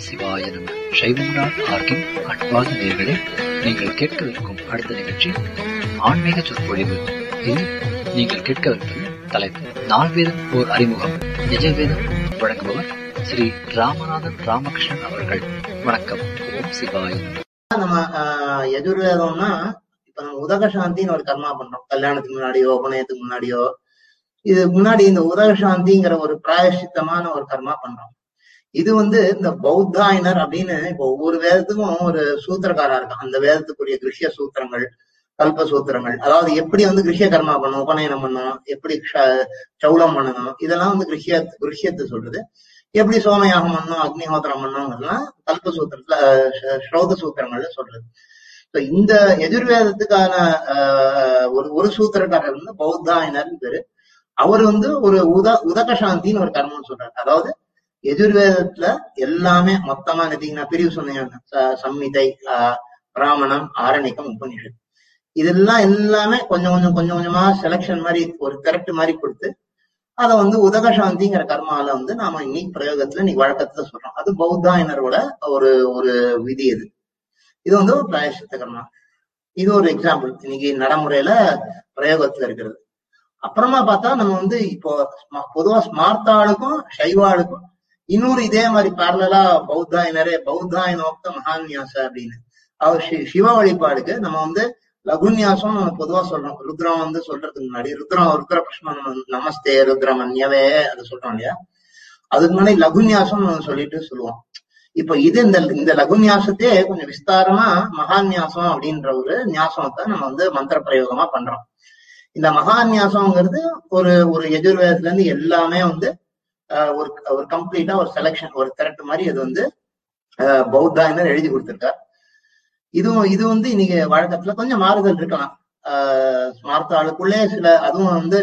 சிவாய நம சைவம்ரா ஆர்கின் அன்பார்ந்த நேர்களே நீங்கள் கேட்கவிருக்கும் அடுத்த நிகழ்ச்சி ஆன்மீக சொற்பொழிவு இதில் நீங்கள் கேட்கவிருப்பது தலைப்பு நால்வேதம் ஓர் அறிமுகம் நிஜவேதம் வழங்குபவர் ஸ்ரீ ராமநாதன் ராமகிருஷ்ணன் அவர்கள் வணக்கம் ஓம் சிவாய நம நம்ம ஆஹ், எஜுர்வேதம்னா இப்ப நம்ம உதக சாந்தின்னு ஒரு கர்மா பண்றோம் கல்யாணத்துக்கு முன்னாடியோ உபநயத்துக்கு முன்னாடியோ இது முன்னாடி இந்த உதக சாந்திங்கிற ஒரு பிராயஷ்சித்தமான ஒரு கர்மா பண்றோம் இது வந்து இந்த பௌத்தாயினர் அப்படின்னு இப்போ ஒவ்வொரு வேதத்துக்கும் ஒரு சூத்திரக்காரா இருக்கும் அந்த வேதத்துக்குரிய கிருஷ்ய சூத்திரங்கள் கல்ப சூத்திரங்கள் அதாவது எப்படி வந்து கிருஷ்ய கர்மா பண்ணணும் உபநயனம் பண்ணணும் எப்படி க்ஷ- சௌலம் பண்ணணும் இதெல்லாம் வந்து கிருஷ்ய கிருஷ்யத்தை சொல்றது எப்படி சோமயாகம் பண்ணணும் அக்னிஹோத்திரம் பண்ணணுங்கிறதுலாம் கல்ப சூத்திரத்துல அஹ், ஷ- ஸ்ரௌத சூத்திரங்கள்ல சொல்றது So இந்த எதிர்வேதத்துக்கான ஆஹ், ஒரு ஒரு சூத்திரக்காரர் வந்து பௌத்தாயினர் பேரு அவர் வந்து ஒரு உத உதக சாந்தின்னு ஒரு கர்மம் சொல்றாரு அதாவது எதிர்வேதத்துல எல்லாமே மொத்தமா எடுத்தீங்கன்னா பிரிவு சொன்னீங்க ச- சம்மிதை ஆஹ், பிராமணம் ஆரணிக்கம் உபனிஷத் இதெல்லாம் எல்லாமே கொஞ்சம் கொஞ்சம் கொஞ்சம் கொஞ்சமா செலெக்ஷன் மாதிரி ஒரு திரட்டு மாதிரி கொடுத்து அதை வந்து உதக சாந்திங்கிற கர்மால வந்து நாம இன்னைக்கு பிரயோகத்துல இன்னைக்கு வழக்கத்துல சொல்றோம் அது பௌத்தாயினரோட ஒரு ஒரு விதி இது இது வந்து ஒரு பிராயசித்த கர்மா இது ஒரு எக்ஸாம்பிள் இன்னைக்கு நடைமுறையில பிரயோகத்துல இருக்கிறது அப்புறமா பார்த்தா நம்ம வந்து இப்போ ஸ்ம- பொதுவா ஸ்மார்த்தாளுக்கும் சைவாளுக்கும் இன்னொரு இதே மாதிரி பேரலா பௌத்தாயினரே பௌத்தாயினோக்த மகான்யாச அப்படின்னு அவர் சி- சிவ வழிபாடுக்கு நம்ம வந்து லகுன்யாசம் நம்ம பொதுவா சொல்றோம் ருத்ரம் வந்து சொல்றதுக்கு முன்னாடி ருத்ரம் ருத்ர பிரஷ்னம் நம்ம நமஸ்தே ருத்ரம் அந்யவே அதை சொல்றோம் இல்லையா அதுக்கு முன்னாடி லகுன்யாசம் நம்ம சொல்லிட்டு சொல்லுவோம் இப்ப இது இந்த இந்த லகுன்யாசத்தையே கொஞ்சம் விஸ்தாரமா மகான்யாசம் அப்படின்ற ஒரு ஞாசத்தை நம்ம வந்து மந்திர பிரயோகமா பண்றோம் இந்த மகான்யாசம்ங்கிறது ஒரு ஒரு எதிர்வேதத்துல இருந்து எல்லாமே வந்து ஆஹ், ஒரு ஒரு கம்ப்ளீட்டா ஒரு செலெக்ஷன் ஒரு திரட்டு மாதிரி இது வந்து ஆஹ், பௌத்தாயினர் எழுதி கொடுத்திருக்கார் இதுவும் இது வந்து இன்னைக்கு வழக்கத்துல கொஞ்சம் மாறுதல் இருக்கலாம் ஆஹ், ஸ்மார்த்த ஆளுக்குள்ளே சில அதுவும் வந்து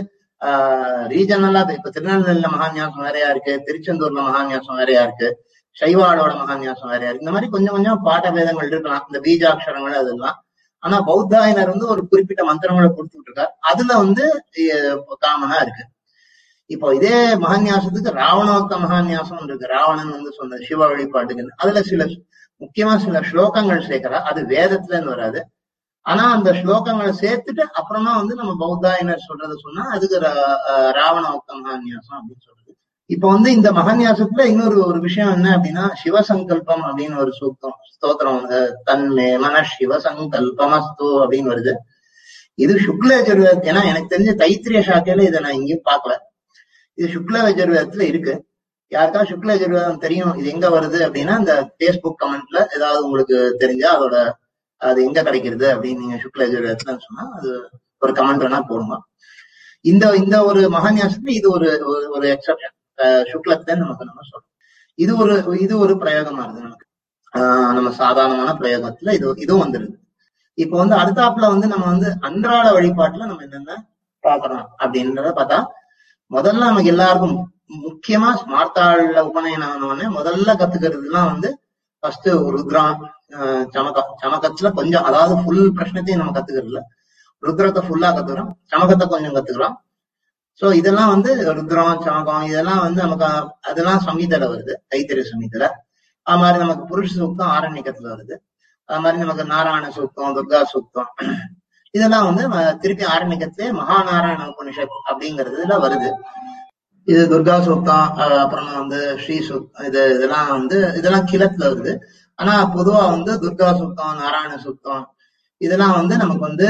ரீஜனலா இப்ப திருநெல்வேலியில மகான்யாசம் வேறையா இருக்கு திருச்செந்தூர்ல மகான்யாசம் வேறையா இருக்கு சைவாளோட மகான்யாசம் வேறையா இருக்கு இந்த மாதிரி கொஞ்சம் கொஞ்சம் பாட்ட வேதங்கள் இருக்கலாம் இந்த பீஜாட்சரங்கள் அதெல்லாம் ஆனா பௌத்தாயினர் வந்து ஒரு குறிப்பிட்ட மந்திரங்களை கொடுத்துட்டு இருக்கார் அதுல வந்து காமனா இருக்கு இப்போ இதே மகான்யாசத்துக்கு ராவணோத்த மகான்யாசம் இருக்கு ராவணன் வந்து சொன்ன சிவ வழிபாட்டுக்கு அதுல சில முக்கியமா சில ஸ்லோகங்கள் சேர்க்கிறா அது வேதத்துல இருந்து வராது ஆனா அந்த ஸ்லோகங்களை சேர்த்துட்டு அப்புறமா வந்து நம்ம பௌத்தாயினர் சொல்றத சொன்னா அதுக்கு ரா- அஹ் ராவணோத்த மகான்யாசம் அப்படின்னு சொல்றது இப்போ வந்து இந்த மகான்யாசத்துல இன்னொரு ஒரு விஷயம் என்ன அப்படின்னா சிவசங்கல்பம் அப்படின்னு ஒரு சூக்தம் ஸ்தோத்திரம் வந்து தன்மே மன சிவசங்கல்பமஸ்து அப்படின்னு வருது இது சுக்ல யஜுர்வேத ஏன்னா எனக்கு தெரிஞ்ச தைத்திரிய சாக்கையில இதை நான் எங்கேயும் பார்க்கல இது சுக்ல யஜுர்வேதத்துல இருக்கு யாருக்கா சுக்ல யஜுர்வேதம் தெரியும் இது எங்க வருது அப்படின்னா இந்த பேஸ்புக் கமெண்ட்ல ஏதாவது உங்களுக்கு தெரிஞ்சா அதோட அது எங்க கிடைக்கிறது அப்படின்னு நீங்க சுக்ல யஜுர்வேதத்துல சொன்னா அது ஒரு கமெண்ட் வேணா போடுங்க இந்த இந்த ஒரு மகான்யாசத்துல இது ஒரு ஒரு- ஒரு எக்ஸப்ஷன் சுக்லத்துல நமக்கு நம்ம சொல்றோம் இது ஒரு இது ஒரு பிரயோகமா இருக்கு நமக்கு ஆஹ் நம்ம சாதாரணமான பிரயோகத்துல இது இதுவும் வந்துருது இப்போ வந்து அடுத்தாப்புல வந்து நம்ம வந்து அன்றாட வழிபாட்டுல நம்ம என்னென்ன பாக்குறோம் அப்படின்றத பார்த்தா முதல்ல நமக்கு எல்லாருக்கும் முக்கியமா ஸ்மார்த்தாள்ல உபநயனம் ஆனவொடனே முதல்ல கத்துக்கிறதுலாம் வந்து ஃபர்ஸ்ட் ருத்ரம் ஆஹ் சமகம் சமகத்துல கொஞ்சம் அதாவது ஃபுல் பிரச்சனத்தையும் நம்ம கத்துக்கிறது இல்ல ருத்ரத்தை ஃபுல்லா கத்துக்கிறோம் சமகத்தை கொஞ்சம் கத்துக்கிறோம் சோ இதெல்லாம் வந்து ருத்ரம் சமகம் இதெல்லாம் வந்து நமக்கு அதெல்லாம் சமீதல வருது தைத்திரிய சமீதல அது மாதிரி நமக்கு புருஷ சூக்தம் ஆரண்யக்கத்துல வருது அது மாதிரி நமக்கு நாராயண சூக்தம் துர்கா சூக்தம் இதெல்லாம் வந்து ம- திருப்பி ஆரண்யக்கத்திலே மகாநாராயண உபனிஷத் அப்படிங்கிறதுல வருது இது துர்கா சூக்தம் அஹ் அப்புறமா வந்து ஸ்ரீ சூக்தம் இது இதெல்லாம் வந்து இதெல்லாம் கிழத்துல வருது ஆனா பொதுவா வந்து துர்கா சூக்தம் நாராயண சூக்தம் இதெல்லாம் வந்து நமக்கு வந்து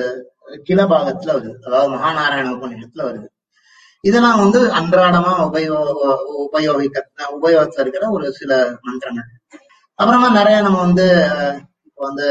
கிள பாகத்துல வருது அதாவது மகாநாராயண உபநிஷத்துல வருது இதெல்லாம் வந்து அன்றாடமா உபயோ உபயோகிக்க உபயோகத்துல இருக்கிற ஒரு சில மந்திரங்கள் அப்புறமா நிறைய நம்ம வந்து அஹ், இப்போ வந்து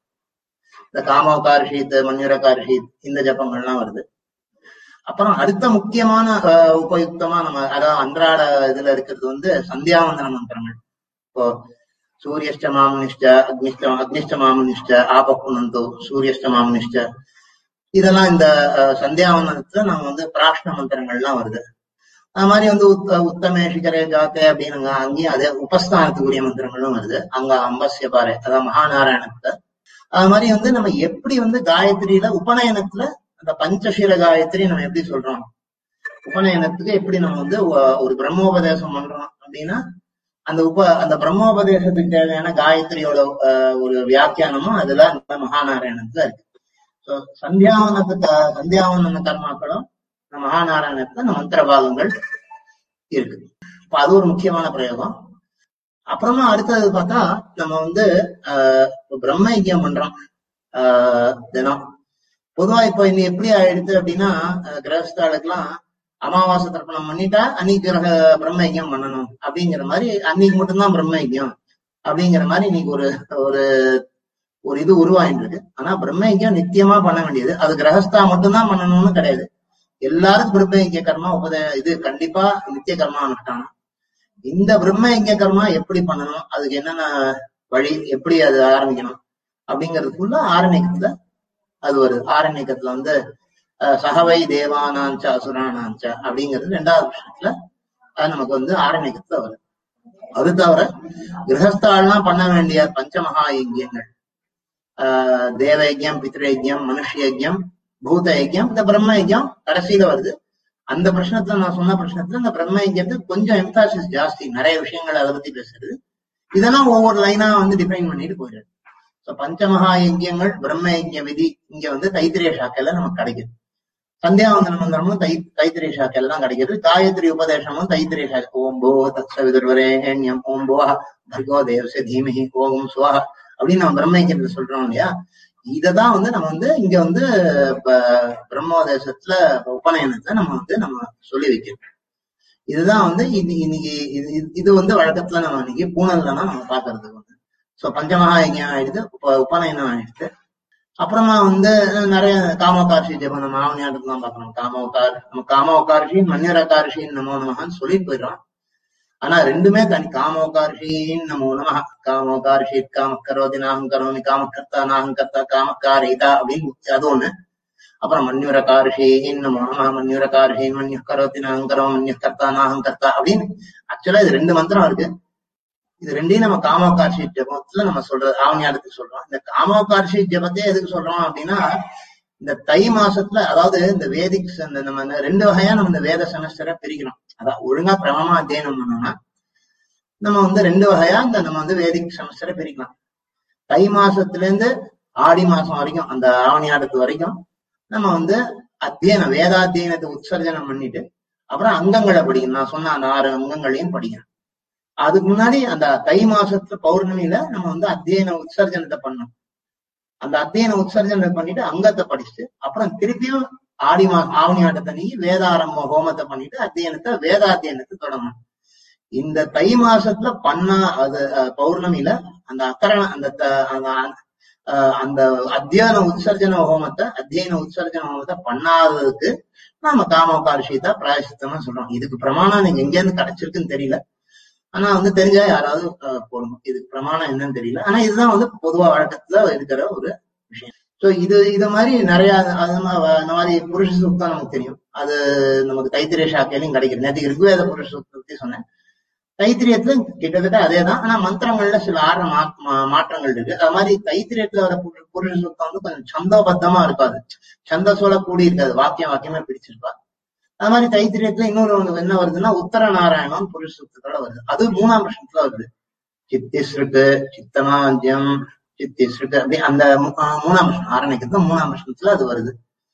இந்த காமோகார்ஷீத் மன்யுரகார்ஷீத் இந்த ஜபங்கள்லாம் வருது அப்புறம் அடுத்த முக்கியமான அஹ், உபயுக்தமா நம்ம அதாவது அன்றாட இதுல இருக்கிறது வந்து சந்தியாவந்தன மந்திரங்கள் இப்போ சூரியஷ்ட மாமனிஷ்ட அக்னிஷ்ட அக்னிஷ்ட மாமனிஷ்ட ஆபப்புனந்தோ சூரியஷ்ட மாமனிஷ்ட இதெல்லாம் இந்த அஹ், சந்தியாவந்தனத்துல நம்ம வந்து பிராஷ்ண மந்திரங்கள்லாம் வருது அது மாதிரி வந்து உத்த உத்தமே சிகரே ஜாத்தே அப்படின்னு அங்க அங்கேயும் அதே உபஸ்தானத்துக்குரிய மந்திரங்களும் வருது அங்க அம்பஸ்ய பாரு அதான் மகாநாராயணத்துல அது மாதிரி வந்து நம்ம எப்படி வந்து காயத்ரியில உபநயனத்துல அந்த பஞ்சசீல காயத்ரி நம்ம எப்படி சொல்றோம் உபநயனத்துக்கு எப்படி நம்ம வந்து ஒ- ஒரு பிரம்மோபதேசம் பண்றோம் அப்படின்னா அந்த உப அந்த பிரம்மோபதேசத்துக்கு தேவையான காயத்ரியோட அஹ், ஒரு வியாக்கியானமும் அதுல அந்த மகாநாராயணத்துல இருக்கு ஸோ சந்தியாவனத்துக்கு சந்தியாவன கர்மாக்களும் இந்த மகாநாராயணத்துல இந்த மந்திர பாகங்கள் இருக்கு இப்ப அது ஒரு முக்கியமான பிரயோகம் அப்புறமா அடுத்தது பார்த்தா நம்ம வந்து ஆஹ் இப்ப பிரம்ம யஜ்யம் பண்றோம் ஆஹ் தினம் பொதுவா இப்ப இன்னி எப்படி ஆயிடுது அப்படின்னா அஹ் கிரகஸ்தாளுக்கெல்லாம் அமாவாசை தர்ப்பணம் பண்ணிட்டா அன்னைக்கு கிரக பிரம்ம யஜ்யம் பண்ணணும் அப்படிங்கிற மாதிரி அன்னைக்கு மட்டும்தான் பிரம்ம யஜ்யம் அப்படிங்கிற மாதிரி இன்னைக்கு ஒரு ஒரு ஒரு இது உருவாயிட்டு இருக்கு ஆனா பிரம்ம யஜ்யம் நித்தியமா பண்ண வேண்டியது அது கிரகஸ்தா மட்டும்தான் பண்ணணும்னு கிடையாது எல்லாருக்கும் பிரம்ம யஜ்ய கர்மா உபதே இது கண்டிப்பா நித்திய கர்மா அனுஷ்டானம் இந்த பிரம்ம யஜ்ய கர்மா எப்படி பண்ணணும் அதுக்கு என்னென்ன வழி எப்படி அது ஆரம்பிக்கணும் அப்படிங்கிறதுக்குள்ள ஆரண்யத்துல அது வருது ஆரண்யக்கத்துல வந்து அஹ், சகவை தேவானாஞ்ச அசுரானாஞ்ச அப்படிங்கிறது ரெண்டாவது விஷயத்துல அது நமக்கு வந்து ஆரண்யக்கத்துல வருது அது தவிர கிரகஸ்தாலாம் பண்ண வேண்டிய பஞ்சமகா யஜ்யங்கள் ஆஹ் தேவ யஜ்யம் பித்ரு யஜ்யம் மனுஷ யஜ்யம் பூத யஜ்யம் இந்த பிரம்ம யஜ்யம் கடைசியில வருது அந்த பிரச்சனத்துல நான் சொன்ன பிரச்சனத்துல இந்த பிரம்ம யஜ்யத்துக்கு கொஞ்சம் எம்பாசிஸ் ஜாஸ்தி நிறைய விஷயங்கள் அதை பத்தி பேசுறது இதெல்லாம் ஒவ்வொரு லைனா வந்து டிஃபைன் பண்ணிட்டு போயிடுது ஸோ பஞ்சமகா யஜ்யங்கள் பிரம்ம யஜ்ய விதி இங்க வந்து தைத்திரிய சாக்கையில நமக்கு கிடைக்குது சந்தியாவந்தன மந்திரமும் தை தைத்திரிய சாக்கையில தான் கிடைக்குது காயத்ரி உபதேசமும் தைத்திரிய சாக்கை ஓம் போ தத்சவிதுர்வரேண்யம் ஓம் போ பர்கோ தேவச தீமஹி ஓம் சுவா அப்படின்னு நம்ம பிரம்ம யஜ்யத்துல சொல்றோம் இல்லையா இததான் வந்து நம்ம வந்து இங்க வந்து ப- பிரம்மோதேசத்துல உபநயனத்தை நம்ம வந்து நம்ம சொல்லி வைக்கிறோம் இதுதான் வந்து இது இன்னைக்கு இது இது- இது வந்து வழக்கத்துல நம்ம இன்னைக்கு பூனல்ல நம்ம பாக்குறது வந்து சோ பஞ்சமகா யஜ்யம் ஆயிடுது உப உபநயனம் ஆயிடுது அப்புறமா வந்து நிறைய காமோகார்ஷி ஜெபம் நம்ம ஆவணியாட்டத்துல தான் பாக்கணும் காமோகார் நம்ம காமோகார்ஷின் மன்யரகார்ஷின் நமோ நமகான்னு சொல்லிட்டு போயிடுறோம் ஆனா ரெண்டுமே தனி காமோகார்ஷின் நமோ நம காமோகார்ஷி காம கரோதி நாகம் கரோமி காமக்கர்த்தா நாகம் கர்த்தா காமக்காரிதா அப்படின்னு அது ஒண்ணு அப்புறம் மன்யுரகார்ஷின் நமோ நம மன்யுரகார்ஷின் மன்யு கரோதி நாகம் கரோ மன்யு கர்த்தா நாகம் கர்த்தா அப்படின்னு ஆக்சுவலா இது ரெண்டு மந்திரம் இருக்கு இது ரெண்டையும் நம்ம காமோகார்ஷி ஜபத்துல நம்ம சொல்றது ஆவணியாடத்துக்கு சொல்றோம் இந்த காமோகார்ஷி ஜபத்தையே எதுக்கு சொல்றோம் அப்படின்னா இந்த தை மாசத்துல அதாவது இந்த வேதிக் ச- இந்த நம்ம இந்த ரெண்டு வகையா நம்ம இந்த வேத செமஸ்டரை பிரிக்கிறோம் அதான் ஒழுங்கா பிரமமா அத்தியனம் பண்ணோம்னா நம்ம வந்து ரெண்டு வகையா இந்த நம்ம வந்து வேதிக் செமஸ்டரை பிரிக்கலாம் தை மாசத்துல இருந்து ஆடி மாசம் வரைக்கும் அந்த ஆவணியாடத்து வரைக்கும் நம்ம வந்து அத்தியனம் வேதாத்தியனத்தை உற்சர்ஜனம் பண்ணிட்டு அப்புறம் அங்கங்களை படிக்கணும் நான் சொன்ன அந்த ஆறு அங்கங்களையும் படிக்கணும் அதுக்கு முன்னாடி அந்த தை மாசத்துல பௌர்ணமியில நம்ம வந்து அத்தியன உற்சர்ஜனத்தை பண்ணணும் அந்த அத்தியன உற்சர்ஜனத்தை பண்ணிட்டு அங்கத்தை படிச்சுட்டு அப்புறம் திருப்பியும் ஆடி மா ஆவணி ஆட்டத்தன்னைக்கு வேதாரம்ப ஹோமத்தை பண்ணிட்டு அத்தியனத்தை வேதாத்தியனத்தை தொடங்கணும் இந்த தை மாசத்துல பண்ணா அது அஹ், பௌர்ணமியில அந்த அக்கரண அந்த த- அந்த அஹ், அந்த அத்தியான உற்சர்ஜன ஹோமத்தை அத்தியன உற்சர்ஜன ஹோமத்தை பண்ணாததுக்கு நாம காமோகார்ஷிதா பிராயசித்தம்னு சொல்றோம் இதுக்கு பிரமாணம் நீங்க எங்க இருந்து கிடைச்சிருக்குன்னு தெரியல ஆனா வந்து தெரிஞ்சா யாராவது அஹ், போடணும் இதுக்கு பிரமாணம் என்னன்னு தெரியல ஆனா இதுதான் வந்து பொதுவா வழக்கத்துல இருக்கிற ஒரு விஷயம் சோ இது இது மாதிரி நிறைய அது அது மா- அந்த மாதிரி புருஷ சூக்தம் நமக்கு தெரியும் அது நமக்கு தைத்திரிய சாக்கையிலையும் கிடைக்குது நேற்று ரிக்வேத புருஷ சூக்தத்தை பத்தி சொன்னேன் தைத்திரியத்துல கிட்டத்தட்ட அதே தான் ஆனா மந்திரங்கள்ல சில ஆறு மா- மா- மாற்றங்கள் இருக்கு அது மாதிரி தைத்திரியத்துல வர புரு- புருஷ சூக்தம் வந்து கொஞ்சம் சந்தோபத்தமா இருக்காது சந்தசோட கூடி இருக்காது வாக்கியம் வாக்கியமா பிடிச்சிருப்பா அது மாதிரி தைத்திரியத்துல இன்னொரு ஒண்ணு என்ன வருதுன்னா உத்தர நாராயணம் புருஷ சூக்தத்தோட வருது அது மூணாம் வருஷத்துல வருது சித்திஸ்ருக்கு சித்தமாஜ்யம் சித்திஸ்ருக்கு அப்படி அந்த மூ- ஆஹ் மூணாம் வருஷம் ஆரணிக்கிறது மூணாம் வருஷத்துல அது வருது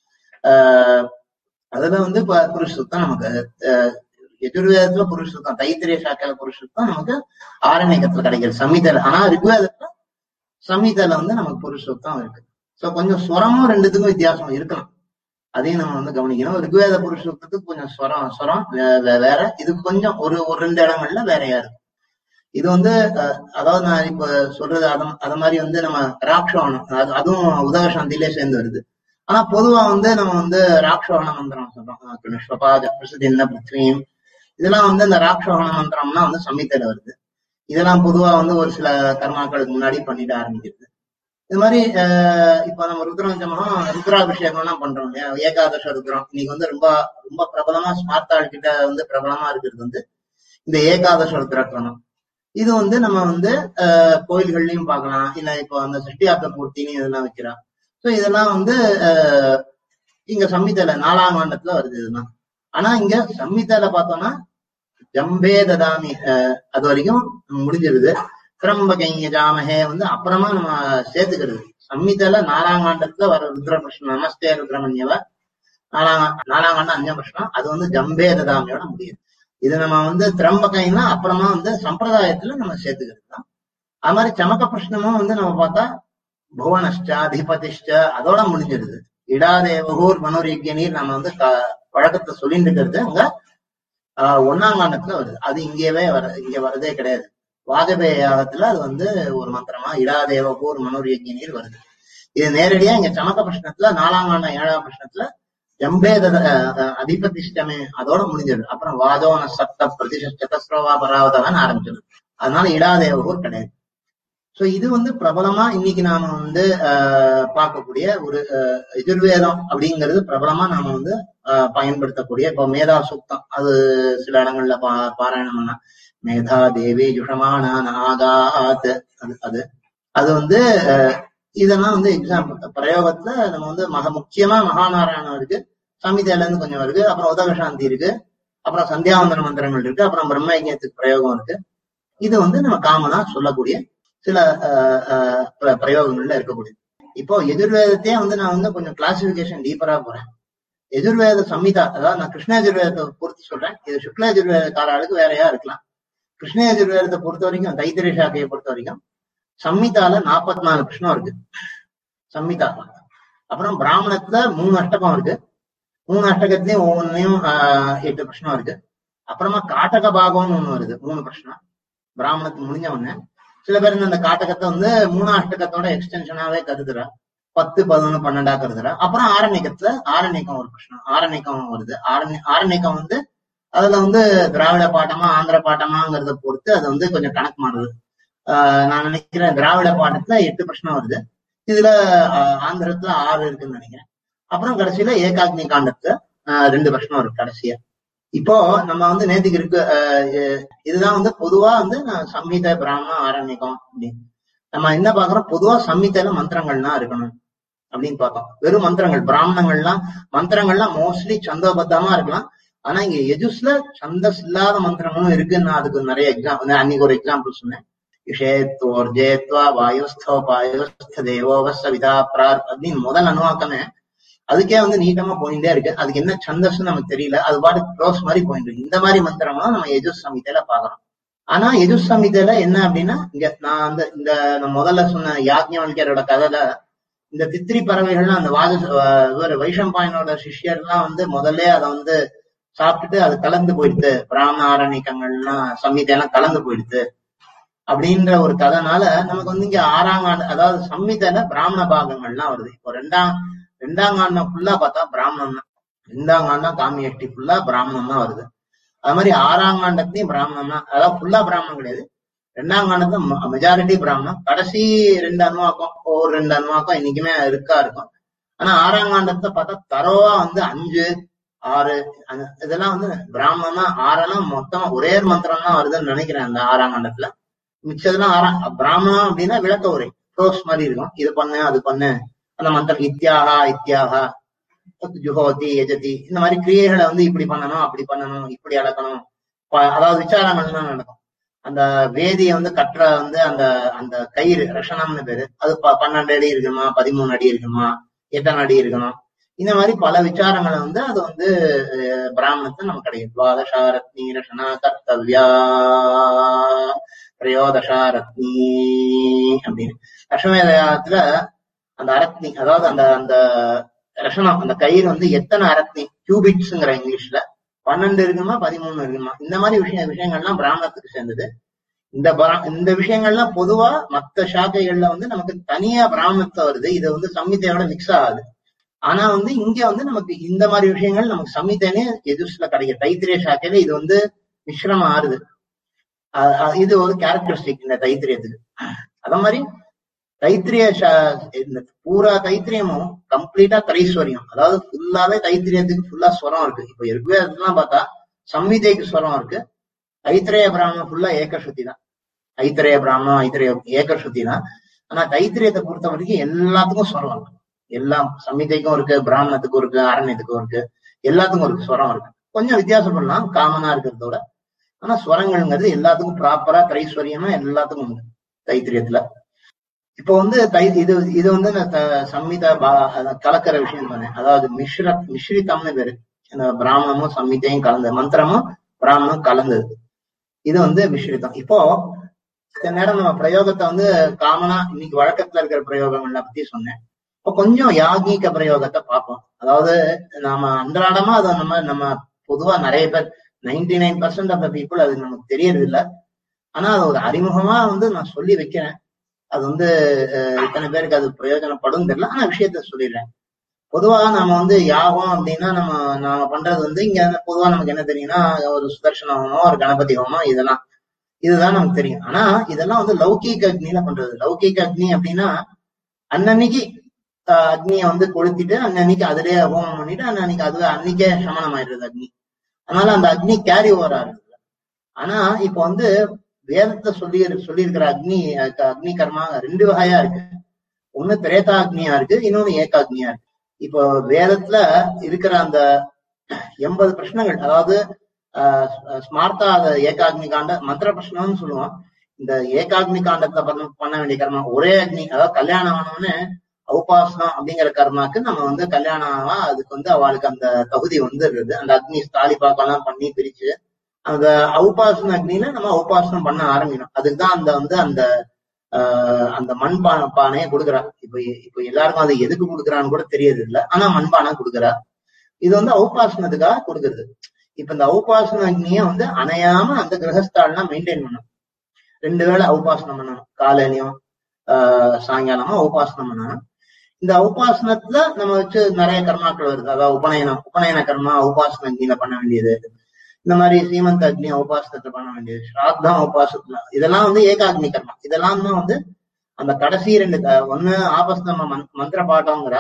ஆஹ் அதுல வந்து இப்ப புருஷ சுத்தம் நமக்கு ஆஹ் எதிர்வேதத்துல புருஷ சுத்தம் தைத்திரிய சாக்கையில புருஷ சுத்தம் நமக்கு ஆரண்யக்கத்துல கிடைக்கிறது சமீதல ஆனா ரிக்வேதத்துல சமீதல வந்து நமக்கு புருஷ சுத்தம் இருக்கு சோ கொஞ்சம் ஸ்வரமும் ரெண்டுத்துக்கும் வித்தியாசம் இருக்கலாம் அதையும் நம்ம வந்து கவனிக்கணும் ரிக்வேத புருஷ சுத்தத்துக்கு கொஞ்சம் ஸ்வரம் ஸ்வரம் வே- வே- வேற இது கொஞ்சம் ஒரு ஒரு ரெண்டு இடங்கள்ல வேறையா இருக்கு இது வந்து அஹ், அதாவது நான் இப்ப சொல்றது அத அத மாதிரி வந்து நம்ம ராக்ஷோணம் அது அதுவும் உதக சாந்தியிலே சேர்ந்து வருது ஆனா பொதுவா வந்து நம்ம வந்து ராக்ஷோகண மந்திரம் சொல்றோம் விஸ்வபாத பிரசித்தின்ன பிருத்வீம் இதெல்லாம் வந்து இந்த ராக்ஷோகண மந்திரம்னா வந்து சம்மித்தையில வருது இதெல்லாம் பொதுவா வந்து ஒரு சில கர்மாக்களுக்கு முன்னாடி பண்ணிட்டு ஆரம்பிக்கிறது இது மாதிரி அஹ், இப்ப நம்ம ருத்ரஞ்சமகம் ருத்ராபிஷேகம் எல்லாம் பண்றோம் இல்லையா ஏகாதச ருத்ரம் இன்னைக்கு வந்து ரொம்ப ரொம்ப பிரபலமா ஸ்மார்த்தாள் கிட்ட வந்து பிரபலமா இருக்கிறது வந்து இந்த ஏகாதச ருத்ரக்கிரமம் இது வந்து நம்ம வந்து அஹ், கோயில்கள்லயும் பார்க்கலாம் இல்ல இப்போ அந்த சிருஷ்டியாக்க பூர்த்தின்னு இதெல்லாம் வைக்கிறா சோ இதெல்லாம் வந்து அஹ், இங்க சம்மிதையில நாலாம் காண்டத்துல வருது இதெல்லாம் ஆனா இங்க சம்மிதையில பார்த்தோம்னா ஜம்பே ததாமி அஹ், அது வரைக்கும் முடிஞ்சிருது திரம்பகைய ஜாமஹே வந்து அப்புறமா நம்ம சேர்த்துக்கிறது சம்மிதல நாலாங்காண்டத்துல வர ருத்ரபிருஷ்ணன் நமஸ்தே ருத்ரமன்யவ நாலாங்க நாலாங்காண்டம் அஞ்சாம் பிரஷ்னம் அது வந்து ஜம்பே ததாமியோட முடியுது இது நம்ம வந்து திரம்பகைன்னா அப்புறமா வந்து சம்பிரதாயத்துல நம்ம சேர்த்துக்கிறது தான் அது மாதிரி சமக்க பிரஷ்னமும் வந்து நம்ம பார்த்தா புவனஷ்ட அதிபதிஷ்ட அதோட முடிஞ்சிருது இடாதேவகூர் மனோரியக்கிய நீர் நம்ம வந்து க- வழக்கத்தை சொல்லிட்டு இருக்கிறது அங்க ஆஹ் ஒண்ணாம் காண்டத்துல வருது அது இங்கேவே வர இங்க வரதே கிடையாது வாஜபேய யாகத்துல அது வந்து ஒரு மந்திரமா இடாதேவகூர் மனோரியக்கிய நீர் வருது இது நேரடியா இங்க சமக்க பிரஷ்னத்துல நாலாம் காண்டம் ஏழாம் பிரஷ்னத்துல ஜம்பேத அதிபதிஷ்டமே அதோட முடிஞ்சிருது அப்புறம் வாதோன சப்த பிரதிஷ சதஸ்ரோவா பராவதான் ஆரம்பிச்சிருது அதனால இடாதேவகூர் கிடையாது சோ இது வந்து பிரபலமா இன்னைக்கு நாம வந்து ஆஹ் பார்க்கக்கூடிய ஒரு ஆஹ் எதிர்வேதம் அப்படிங்கிறது பிரபலமா நாம வந்து ஆஹ் பயன்படுத்தக்கூடிய இப்போ மேதா சூக்தம் அது சில இடங்கள்ல பா பாராயணம் பண்ணா மேதா தேவி ஜுஷமான நாகாத் அது அது அது வந்து ஆஹ் இதெல்லாம் வந்து எக்ஸாம்பிள் பிரயோகத்துல நம்ம வந்து மக முக்கியமா மகாநாராயணம் இருக்கு சமிதையில இருந்து கொஞ்சம் இருக்கு அப்புறம் உதகசாந்தி இருக்கு அப்புறம் சந்தியாவந்தன மந்திரங்கள் இருக்கு அப்புறம் பிரம்மயஜத்துக்கு பிரயோகம் இருக்கு இது வந்து நம்ம காமனா சொல்லக்கூடிய சில ஆஹ் ஆஹ் பிர- பிரயோகங்கள்ல இருக்கக்கூடியது இப்போ எதிர்வேதத்தையே வந்து நான் வந்து கொஞ்சம் கிளாசிபிகேஷன் டீப்பரா போறேன் எதிர்வேத சம்ஹிதா அதாவது நான் கிருஷ்ண எதிர்வேதத்தை பொறுத்து சொல்றேன் இது சுக்ல எதிர்வேதக்காரர்களுக்கு வேறையா இருக்கலாம் கிருஷ்ண எதிர்வேதத்தை பொறுத்த வரைக்கும் தைத்திரிய சாக்கையை பொறுத்த வரைக்கும் சம்ஹிதால நாற்பத்தி நாலு கிருஷ்ணம் இருக்கு சம்ஹிதா அப்புறம் பிராமணத்துல மூணு அஷ்டகம் இருக்கு மூணு அஷ்டகத்திலயும் ஒவ்வொன்றையும் ஆஹ் எட்டு பிரச்சனம் இருக்கு அப்புறமா காட்டக பாகம்னு ஒண்ணு வருது மூணு பிரச்சனை பிராமணத்துக்கு முடிஞ்ச உடனே சில பேர் இந்த காட்டகத்தை வந்து மூணு அஷ்டகத்தோட எக்ஸ்டென்ஷனாவே கருதுறா பத்து பதினொன்னு பன்னெண்டா கருதுறா அப்புறம் ஆரண்யக்கத்துல ஆரண்யக்கம் ஒரு பிரச்சனை ஆரண்யக்கம் வருது ஆரண்ய ஆரண்யக்கம் வந்து அதுல வந்து திராவிட பாட்டமா ஆந்திர பாட்டமாங்கிறத பொறுத்து அது வந்து கொஞ்சம் கணக்கு மாறுது ஆஹ் நான் நினைக்கிறேன் திராவிட பாட்டத்துல எட்டு பிரச்சனை வருது இதுல ஆஹ் ஆந்திரத்துல ஆறு இருக்குன்னு நினைக்கிறேன் அப்புறம் கடைசியில ஏகாக்னி காண்டத்துல ஆஹ் ரெண்டு பிரச்சனை இருக்கு கடைசியா இப்போ நம்ம வந்து நேத்துக்கு இருக்கு ஆஹ் எ- இதுதான் வந்து பொதுவா வந்து நான் சம்ஹித பிராமணம் ஆரண்யகம் அப்படின்னு நம்ம என்ன பாக்குறோம் பொதுவா சம்ஹிதையில மந்திரங்கள்லாம் இருக்கணும் அப்படின்னு பார்த்தோம் வெறும் மந்திரங்கள் பிராமணங்கள்லாம் மந்திரங்கள்லாம் மோஸ்ட்லி சந்தோபத்தமா இருக்கலாம் ஆனா இங்க எஜுஸ்ல சந்தஸ் இல்லாத மந்திரங்களும் இருக்குன்னு நான் அதுக்கு நிறைய எக்ஸாம்பிள் அன்னைக்கு ஒரு எக்ஸாம்பிள் சொன்னேன் விஷேத்வோர்ஜேத்வா வாயுஸ்தோபாயுஸ்த தேவோவச விதா பிரார் அப்படின்னு முதல் அணுவாக்கமே அதுக்கே வந்து நீட்டமா போயிட்டே இருக்கு அதுக்கு என்ன சந்தஸ்ன்னு நமக்கு தெரியல அது பாட்டு க்ளோஸ் மாதிரி போயிட்டு இருக்கு இந்த மாதிரி மந்திரமா நம்ம எஜுஸ் சமிதையில பாக்குறோம் ஆனா எஜுஸ் சமிதையில என்ன அப்படின்னா இங்க நான் அந்த இந்த நான் முதல்ல சொன்ன யாக்ஞவல்யரோட கதையில இந்த தித்திரி பறவைகள்லாம் அந்த வாத அஹ் இவர் வைஷம்பாயனோட சிஷ்யர்லாம் வந்து முதல்ல அதை வந்து சாப்பிட்டுட்டு அது கலந்து போயிடுது பிராமண ஆரணிக்கங்கள்லாம் சம்மிதையெல்லாம் கலந்து போயிடுது அப்படின்ற ஒரு கதைனால நமக்கு வந்து இங்க ஆறாம் ஆண்டு அதாவது சம்மிதையில பிராமண பாகங்கள்லாம் வருது இப்போ ரெண்டாம் ரெண்டாம் காண்டம் ஃபுல்லா பார்த்தா பிராமணம் தான் ரெண்டாம் காண்டம் காமியஷ்டி ஃபுல்லா பிராமணம் தான் வருது அது மாதிரி ஆறாம் காண்டத்தையும் பிராமணம் தான் அதாவது ஃபுல்லா பிராமணம் கிடையாது ரெண்டாம் காண்டத்துல மெஜாரிட்டி பிராமணம் கடைசி ரெண்டு அணுவாக்கம் ஒரு ரெண்டு அணுவாக்கம் இன்னைக்குமே இருக்கா இருக்கும் ஆனா ஆறாம் காண்டத்தை பார்த்தா தரோவா வந்து அஞ்சு ஆறு அந்த- இதெல்லாம் வந்து பிராமணம் தான் ஆறெல்லாம் மொத்தமா ஒரே ஒரு மந்திரம் தான் வருதுன்னு நினைக்கிறேன் அந்த ஆறாம் காண்டத்துல மிச்சதெல்லாம் ஆறாம் பிராமணம் அப்படின்னா விளக்க உரை க்ளோஸ் மாதிரி இருக்கும் இது பண்ணு அது பண்ணு அந்த மந்திரம் இத்தியாகா இத்தியாகா ஜுஹோதி எஜதி இந்த மாதிரி கிரியைகளை வந்து இப்படி பண்ணணும் அப்படி பண்ணணும் இப்படி அளக்கணும் ப- அதாவது விசாரங்கள்லாம் நடக்கும் அந்த வேதியை வந்து கட்டுற வந்து அந்த அந்த கயிறு ரஷனம்னு பேரு அது ப- பன்னெண்டு அடி இருக்கணுமா பதிமூணு அடி இருக்கணுமா எத்தனை அடி இருக்கணும் இந்த மாதிரி பல விசாரங்களை வந்து அது வந்து அஹ், பிராமணத்துல நமக்கு கிடைக்கும் துவாதசாரத்னி ரஷனா கர்த்தவ்யா திரையோதசாரத்னி அப்படின்னு அஸ்வமேதத்துல அந்த அரத்னி அதாவது அந்த அந்த ரஷனம் அந்த கயிறு வந்து எத்தனை அரத்னி கியூபிட்ஸ்ங்கிற இங்கிலீஷ்ல பன்னெண்டு இருக்குமா பதிமூணு இருக்குமா இந்த மாதிரி விஷய விஷயங்கள்லாம் பிராமணத்துக்கு சேர்ந்தது இந்த பிரா- இந்த விஷயங்கள்லாம் பொதுவா மத்த சாக்கைகள்ல வந்து நமக்கு தனியா பிராமணத்துல வருது இது வந்து சம்மிதையோட மிக்ஸ் ஆகாது ஆனா வந்து இங்க வந்து நமக்கு இந்த மாதிரி விஷயங்கள் நமக்கு சம்மிதனே எதுஸ்ல கிடைக்கும் தைத்திரிய சாக்கையில இது வந்து மிஸ்ரமா ஆறுது அஹ் அஹ் இது ஒரு கேரக்டரிஸ்டிக் இந்த தைத்திரியத்துக்கு அத மாதிரி தைத்திரிய சா- இந்த பூரா தைத்திரியமும் கம்ப்ளீட்டா திரைஸ்வரியம் அதாவது ஃபுல்லாவே தைத்திரியத்துக்கு ஃபுல்லா ஸ்வரம் இருக்கு இப்ப ரிக்வேதத்துலாம் பார்த்தா சம்மிதைக்கு ஸ்வரம் இருக்கு தைத்திரேய பிராமணம் ஃபுல்லா ஏகஸ்ருதி தான் தைத்திரேய பிராமணம் ஐத்திரேய ஏகஸ்ருதி தான் ஆனா தைத்திரியத்தை பொறுத்த வரைக்கும் எல்லாத்துக்கும் ஸ்வரம் இருக்கு எல்லாம் சம்மிதைக்கும் இருக்கு பிராமணத்துக்கும் இருக்கு அரண்யத்துக்கும் இருக்கு எல்லாத்துக்கும் இருக்கு ஸ்வரம் இருக்கு கொஞ்சம் வித்தியாசப்படலாம் காமனா இருக்கிறதோட ஆனா ஸ்வரங்கள்ங்கிறது எல்லாத்துக்கும் ப்ராப்பரா தைஸ்வரியமா எல்லாத்துக்கும் உண்டு தைத்திரியத்துல இப்போ வந்து தை இது இது வந்து இந்த த- சம்மித பா- அத கலக்கிற விஷயம் தானே அதாவது மிஸ்ர மிஸ்ரிதம்னு பேரு இந்த பிராமணமும் சம்மிதையும் கலந்து மந்திரமும் பிராமணம் கலந்தது இது வந்து மிஸ்ரிதம் இப்போ சில நேரம் நம்ம பிரயோகத்தை வந்து காமனா இன்னைக்கு வழக்கத்துல இருக்கிற பிரயோகங்களை பத்தி சொன்னேன் இப்போ கொஞ்சம் யாகிக பிரயோகத்தை பார்ப்போம் அதாவது நாம அன்றாடமா அதை நம்ம நம்ம பொதுவா நிறைய பேர் ninety nine percent of the people அது நமக்கு தெரியறது இல்ல ஆனா அது ஒரு அறிமுகமா வந்து நான் சொல்லி வைக்கிறேன் அது வந்து அஹ், இத்தனை பேருக்கு அது பிரயோஜனப்படும் தெரியல ஆனா விஷயத்த சொல்லிடுறேன் பொதுவா நாம வந்து யாகம் அப்படின்னா நம்ம நாம பண்றது வந்து இங்க வந்து பொதுவா நமக்கு என்ன தெரியும்னா ஒரு சுதர்சன ஹோமம் ஒரு கணபதி ஹோமம் இதெல்லாம் இதுதான் நமக்கு தெரியும் ஆனா இதெல்லாம் வந்து லௌகீக அக்னியில பண்றது லௌகீக அக்னி அப்படின்னா அன்னன்னைக்கு ஆஹ், அக்னியை வந்து கொளுத்திட்டு அன்னன்னைக்கு அதிலேயே ஹோமம் பண்ணிட்டு அன்னன்னைக்கு அதுவே அன்னைக்கே சமனம் ஆயிடுறது அக்னி அதனால அந்த அக்னி கேரி ஓவர் ஆகுது ஆனா இப்ப வந்து வேதத்தை சொல்லி சொல்லியிருக்கிற அக்னி அஹ், அக்னி கர்மா ரெண்டு வகையா இருக்கு ஒண்ணு திரேதா அக்னியா இருக்கு இன்னொன்னு ஏகாக்னியா இருக்கு இப்போ வேதத்துல இருக்கிற அந்த எண்பது பிரச்சனைகள் அதாவது ஆஹ் ஸ்- ஸ்மார்த்தா அத ஏகாக்னி காண்ட மந்திர பிரச்சனம்னு சொல்லுவோம் இந்த ஏகாக்னி காண்டத்துல பண்ண பண்ண வேண்டிய கர்மா ஒரே அக்னி அதாவது கல்யாணம் ஆனவனே உபாசனம் அப்படிங்கிற கர்மாக்கு நம்ம வந்து கல்யாணம் ஆனா அதுக்கு வந்து அவளுக்கு அந்த தகுதி வந்துடுறது அந்த அக்னி ஸ்தாலி பாக்கெல்லாம் பண்ணி பிரிச்சு அந்த உபாசன அக்னியில நம்ம உபாசனம் பண்ண ஆரம்பிக்கணும் அதுக்கு தான் அந்த வந்து அந்த ஆஹ் அந்த மண்பானை பானையை கொடுக்குறா இப்ப இப்ப எல்லாருக்கும் அது எதுக்கு கொடுக்குறான்னு கூட தெரியறது இல்ல ஆனா மண்பானை கொடுக்குறா இது வந்து ஔபாசனத்துக்காக கொடுக்கறது இப்ப இந்த ஔபாசன அக்னியை வந்து அணையாம அந்த கிரகஸ்தாலாம் மெயின்டைன் பண்ணணும் ரெண்டு வேளை ஔபாசனம் பண்ணணும் காலையிலயும் ஆஹ் சாயங்காலமா ஔபாசனம் பண்ணணும் இந்த ஔபாசனத்துல நம்ம வச்சு நிறைய கர்மாக்கள் வருது அதாவது உபநயனம் உபநயன கர்மா ஔபாசன அக்னியில பண்ண வேண்டியது இந்த மாதிரி சீமந்த அக்னி உபாசனத்தை பண்ண வேண்டியது ஸ்ராத்தம் உபாசத்துல இதெல்லாம் வந்து ஏகாக்னி கர்மா இதெல்லாம் தான் வந்து அந்த கடைசி ரெண்டு க- ஒண்ணு ஆபஸ்தம மந் மந்திர பாட்டம்ங்கிற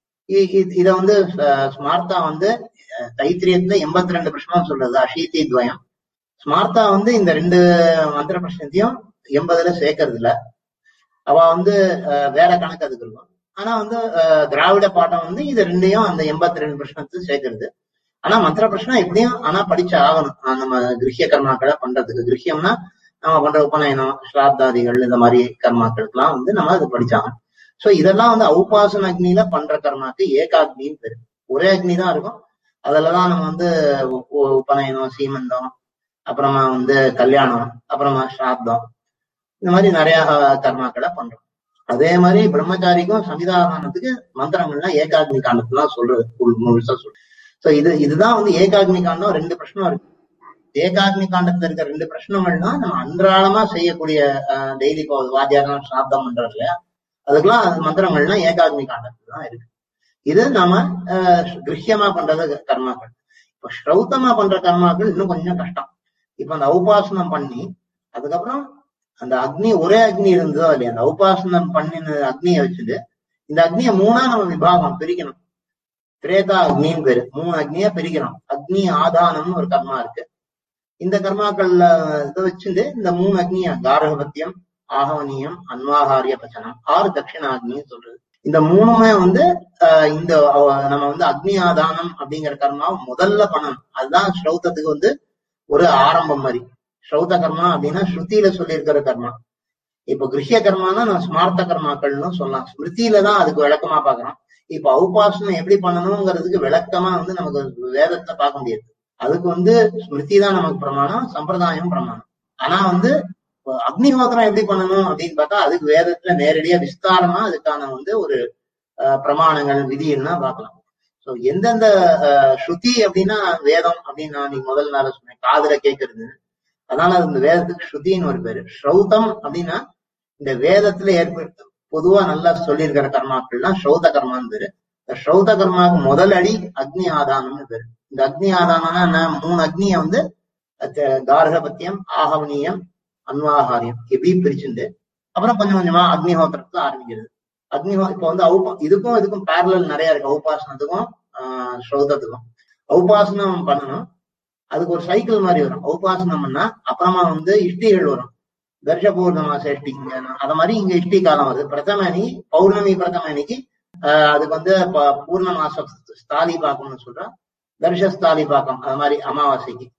இ- இ- இத வந்து ச- ஸ்மார்த்தா வந்து அஹ், தைத்திரியத்துல எண்பத்தி ரெண்டு பிரச்சனை சொல்றது அஷீதி துவயம் ஸ்மார்த்தா வந்து இந்த ரெண்டு மந்திர பிரச்சனத்தையும் எண்பதுல சேர்க்கறது இல்ல அவ வந்து அஹ், வேற கணக்கு அதுக்கு இருக்கும் ஆனா வந்து அஹ், திராவிட பாட்டம் வந்து இது ரெண்டையும் அந்த எண்பத்தி ரெண்டு பிரச்சனத்தை சேர்க்கறது ஆனா மந்திர பிரச்சனை எப்படியும் ஆனா படிச்சு ஆகணும் ஆஹ் நம்ம கிரகிய கர்மாக்களை பண்றதுக்கு கிரகியம்னா நம்ம பண்ற உபநயனம் ஸ்ராத்தாதிகள் இந்த மாதிரி கர்மாக்களுக்கெல்லாம் வந்து நம்ம அது படிச்சாகணும் சோ இதெல்லாம் வந்து ஔபாசன அக்னியில பண்ற கர்மாக்கு ஏகாக்னின்னு பேரு ஒரே அக்னி தான் இருக்கும் அதுலதான் நம்ம வந்து உ- உ- உபநயனம் சீமந்தம் அப்புறமா வந்து கல்யாணம் அப்புறமா ஸ்ராத்தம் இந்த மாதிரி நிறைய அஹ், கர்மாக்களை பண்றோம் அதே மாதிரி பிரம்மச்சாரிக்கும் சமிதானத்துக்கு மந்திரங்கள்லாம் ஏகாக்னி காண்டத்துலாம் சொல்றது முழு- முழுசா சொல்றது சோ இது இதுதான் வந்து ஏகாக்னி காண்டம் ரெண்டு பிரச்சனை இருக்கு ஏகாக்னி காண்டத்துல இருக்க ரெண்டு பிரச்சனைகள்னா நம்ம அன்றாடமா செய்யக்கூடிய டெய்லி இப்போ வாத்தியாரம் சாப்தம் பண்றது இல்லையா அதுக்கெல்லாம் அந்த மந்திரங்கள்லாம் ஏகாக்னி காண்டத்துல தான் இருக்கு இது நாம ஆஹ், கிருஹ்யமா பண்றது கர்மாக்கள் இப்ப ஸ்ரௌத்தமா பண்ற கர்மாக்கள் இன்னும் கொஞ்சம் கஷ்டம் இப்ப அந்த உபாசனம் பண்ணி அதுக்கப்புறம் அந்த அக்னி ஒரே அக்னி இருந்ததோ இல்லையா அந்த உபாசனம் பண்ணின அக்னியை வச்சுட்டு இந்த அக்னியை மூணா நம்ம விபாகம் பிரிக்கணும் திரேதா அக்னின்னு பேரு மூணு அக்னியா பிரிக்கிறோம் அக்னி ஆதானம்னு ஒரு கர்மா இருக்கு இந்த கர்மாக்கள்ல இதை வச்சுட்டு இந்த மூணு அக்னியா காரகபத்தியம் ஆகவனியம் அன்வாகாரிய பச்சனம் ஆறு தட்சிணாக்னின்னு சொல்றது இந்த மூணுமே வந்து ஆஹ் இந்த அவ- நம்ம வந்து அக்னி ஆதானம் அப்படிங்கிற கர்மாவை முதல்ல பண்ணணும் அதுதான் ஸ்ரௌத்தத்துக்கு வந்து ஒரு ஆரம்பம் மாதிரி ஸ்ரௌத கர்மா அப்படின்னா ஸ்ருதியில சொல்லியிருக்கிற கர்மா இப்ப கிருஹ்ய கர்மானா நம்ம ஸ்மார்த்த கர்மாக்கள்னு சொல்லலாம் ஸ்மிருதியில தான் அதுக்கு விளக்கமா பாக்குறோம் இப்ப உபாசனம் எப்படி பண்ணணுங்கிறதுக்கு விளக்கமா வந்து நமக்கு வேதத்தை பார்க்க முடியாது அதுக்கு வந்து ஸ்மிருதி தான் நமக்கு பிரமாணம் சம்பிரதாயம் பிரமாணம் ஆனா வந்து இப்ப அக்னிஹோத்திரம் எப்படி பண்ணணும் அப்படின்னு பார்த்தா அதுக்கு வேதத்துல நேரடியா விஸ்தாரமா அதுக்கான வந்து ஒரு அஹ், பிரமாணங்கள் விதிகள்லாம் பார்க்கலாம் சோ எந்தெந்த அஹ், ஸ்ருதி அப்படின்னா வேதம் அப்படின்னு நான் நீ முதல் நாள சொன்னேன் காதுல கேட்கறது அதனால அது இந்த வேதத்துக்கு ஸ்ருதின்னு ஒரு பேரு ஸ்ரௌதம் அப்படின்னா இந்த வேதத்துல ஏற்பட்ட பொதுவா நல்லா சொல்லியிருக்கிற கர்மாக்கள்லாம் ஸ்ரௌத கர்மான்னு பேரு இந்த ஸ்ரௌத கர்மாவுக்கு முதல் அடி அக்னி ஆதானம்னு பேரு இந்த அக்னி ஆதானம்னா என்ன மூணு அக்னியை வந்து அஹ், கார்கபத்தியம் ஆகவனியம் அன்வாகாரியம் எப்படி பிரிச்சுண்டு அப்புறம் கொஞ்சம் கொஞ்சமா அக்னிஹோத்திரத்துல ஆரம்பிக்கிறது அக்னிஹோ இப்ப வந்து ஔப இதுக்கும் இதுக்கும் பேரலல் நிறைய இருக்கு ஔபாசனத்துக்கும் ஆஹ் ஸ்ரௌதத்துக்கும் ஔபாசனம் பண்ணணும் அதுக்கு ஒரு சைக்கிள் மாதிரி வரும் ஔபாசனம் பண்ணா அப்புறமா வந்து இஷ்டிகள் வரும் தர்ஷ பூர்ணமா சேஷ்டி அத மாதிரி இங்க இஷ்டி காலம் வருது பிரதமணி பௌர்ணமி பிரதமணிக்கு ஆஹ் அதுக்கு வந்து ப- பூர்ண மாச ஸ்தாலி பாக்கம்னு சொல்றா தர்ஷ ஸ்தாலி பாக்கம் அது மாதிரி அமாவாசைக்கு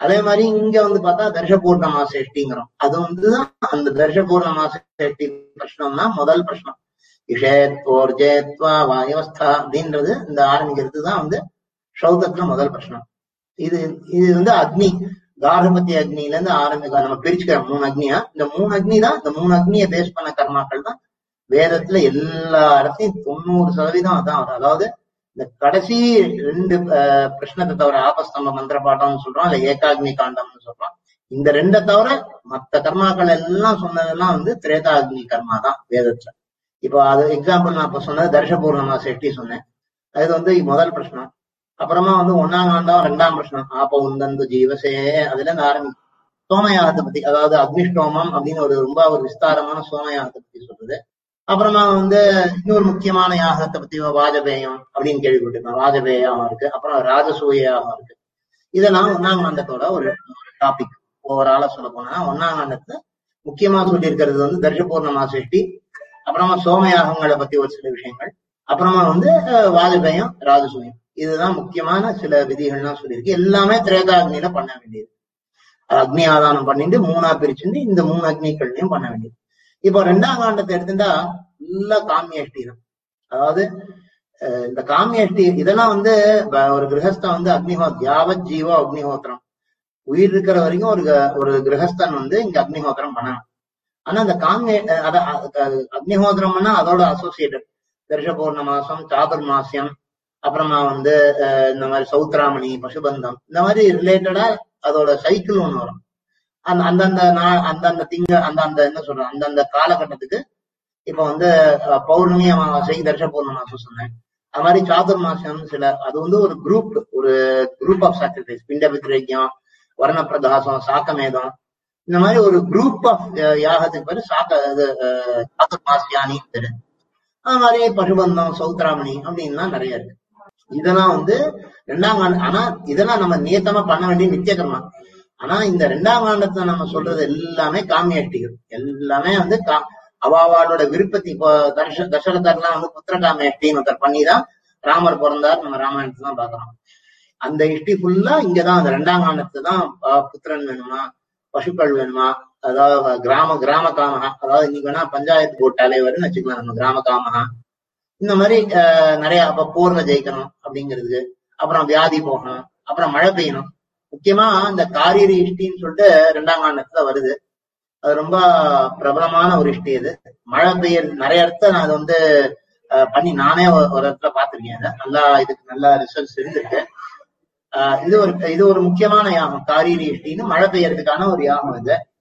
அதே மாதிரி இங்க வந்து பார்த்தா தர்ஷ பூர்ணமா சேஷ்டிங்கிறோம் அது வந்து அந்த தர்ஷ பூர்ணமா சேஷ்டி பிரஷ்னம்னா முதல் பிரஷ்னம் இஷேத்வோர்ஜேத்வா வாயவஸ்தா அப்படின்றது இந்த ஆரம்பிக்கிறது தான் வந்து ஸ்ரௌதத்துல முதல் பிரஷ்னம் இது இது வந்து அக்னி கார்பத்தி அக்னியில இருந்து ஆரம்பிக்க நம்ம பிரிச்சுக்கிறோம் மூணு அக்னியா இந்த மூணு அக்னி தான் இந்த மூணு அக்னியை பேஸ் பண்ண கர்மாக்கள் தான் வேதத்துல எல்லா இடத்தையும் தொண்ணூறு சதவீதம் அதான் வரும் அதாவது இந்த கடைசி ரெண்டு அஹ், பிரஷ்னத்தை தவிர ஆபஸ்தம்ப மந்திர பாட்டம்னு சொல்றோம் இல்ல ஏகாக்னி காண்டம்னு சொல்றோம் இந்த ரெண்டை தவிர மத்த கர்மாக்கள் எல்லாம் சொன்னதெல்லாம் வந்து திரேதா அக்னி கர்மா தான் வேதத்துல இப்போ அது எக்ஸாம்பிள் நான் இப்ப சொன்னது தர்ஷபூர்ணமா செட்டி சொன்னேன் அது வந்து முதல் பிரச்சனை அப்புறமா வந்து ஒன்னாம் காண்டம் ரெண்டாம் பிரச்சனை ஆப்ப உந்தந்து ஜீவசே அதுல இருந்து ஆரம்பி சோமயாகத்தை பத்தி அதாவது அக்னிஷ்டோமம் அப்படின்னு ஒரு ரொம்ப ஒரு விஸ்தாரமான சோமயாகத்தை பத்தி சொல்றது அப்புறமா வந்து இன்னொரு முக்கியமான யாகத்தை பத்தி வாஜபேயம் அப்படின்னு கேள்விப்பட்டிருக்கோம் வாஜபேய யாகம் இருக்கு அப்புறம் ராஜசூய யாகம் இருக்கு இதெல்லாம் ஒன்னாம் காண்டத்தோட ஒரு டாபிக் ஓவராலா சொல்ல போனா ஒன்னாம் காண்டத்துல முக்கியமா சொல்லி இருக்கிறது வந்து தர்ஷபூர்ணமா சிருஷ்டி அப்புறமா சோமயாகங்களை பத்தி ஒரு சில விஷயங்கள் அப்புறமா வந்து அஹ், வாஜபேயம் ராஜசூயம் இதுதான் முக்கியமான சில விதிகள்லாம் சொல்லியிருக்கு எல்லாமே திரேதாக்னியில பண்ண வேண்டியது அக்னி ஆதானம் பண்ணிட்டு மூணா பிரிச்சுட்டு இந்த மூணு அக்னிகள்லயும் பண்ண வேண்டியது இப்போ ரெண்டாம் காண்டத்தை எடுத்துட்டா ஃபுல்லா காமியஷ்டி தான் அதாவது அஹ், இந்த காமியஷ்டி இதெல்லாம் வந்து வ- ஒரு கிரகஸ்தன் வந்து அக்னிஹோத் யாவத் ஜீவோ அக்னிஹோத்திரம் உயிர் இருக்கிற வரைக்கும் ஒரு க- ஒரு கிரகஸ்தன் வந்து இங்க அக்னிஹோத்திரம் பண்ணணும் ஆனா அந்த காமிய அஹ், அத அ- அ- அக்னிஹோத்திரம்னா அதோட அசோசியேட்டட் தர்ஷ பௌர்ணமாசம் சாதுர்மாசியம் அப்புறமா வந்து அஹ், இந்த மாதிரி சௌத்ராமணி பசுபந்தம் இந்த மாதிரி ரிலேட்டடா அதோட சைக்கிள் ஒண்ணு வரும் அந்த அந்தந்த நா- அந்தந்த திங்க அந்தந்த என்ன சொல்றோம் அந்தந்த காலகட்டத்துக்கு இப்ப வந்து அஹ், பௌர்ணமி அமாவாசை தர்ஷ பௌர்ணமாசம் சொன்னேன் அது மாதிரி சாதுர்மாசம் சில அது வந்து ஒரு குரூப் ஒரு குரூப் ஆஃப் சாக்ரிஃபைஸ் பிண்ட வித்ரேக்கியம் வர்ணப்பிரதாசம் சாக்கமேதம் இந்த மாதிரி ஒரு குரூப் ஆஃப் யாகத்துக்கு பேரு சாக்க இது அஹ், சாதுர்மாசியானி பேரு அது மாதிரி பசுபந்தம் சௌத்ராமணி அப்படின்லாம் நிறைய இருக்கு இதெல்லாம் வந்து ரெண்டாம் காண்ட ஆனா இதெல்லாம் நம்ம நியத்தமா பண்ண வேண்டிய நித்திய கர்மா ஆனா இந்த ரெண்டாம் காண்டத்துல நம்ம சொல்றது எல்லாமே காமியாட்டிகள் எல்லாமே வந்து கா- அவ அவளோட விருப்பத்தை இப்போ தர்ஷ தசரதர்லாம் வந்து புத்திர காமியாட்டின்னு ஒருத்தர் பண்ணிதான் ராமர் பிறந்தார் நம்ம ராமாயணத்துல தான் பாக்குறோம் அந்த இஷ்டி ஃபுல்லா இங்கதான் அந்த ரெண்டாம் காண்டத்துல தான் ஆஹ், புத்திரன் வேணுமா பசுக்கள் வேணுமா அதாவது கிராம கிராம காமகா அதாவது இன்னைக்கு வேணா பஞ்சாயத்து போர்ட் தலைவர்னு வச்சுக்கலாம் நம்ம கிராம காமகா இந்த மாதிரி ஆஹ், நிறைய அப்ப போர்ல ஜெயிக்கணும் அப்படிங்கிறது அப்புறம் வியாதி போகணும் அப்புறம் மழை பெய்யணும் முக்கியமா இந்த காரிரி இஷ்டின்னு சொல்லிட்டு ரெண்டாம் காண்டத்துல வருது அது ரொம்ப பிரபலமான ஒரு இஷ்டி அது மழை பெய்யறது நிறைய இடத்துல நான் அதை வந்து ஆஹ், பண்ணி நானே ஒரு ஒரு இடத்துல பார்த்திருக்கேன் அதை நல்லா இதுக்கு நல்லா ரிசல்ட்ஸ் இருந்திருக்கு ஆஹ், இது ஒரு இது ஒரு முக்கியமான யாகம் காரிரி இஷ்டின்னு மழை பெய்யறதுக்கான ஒரு யாகம் இது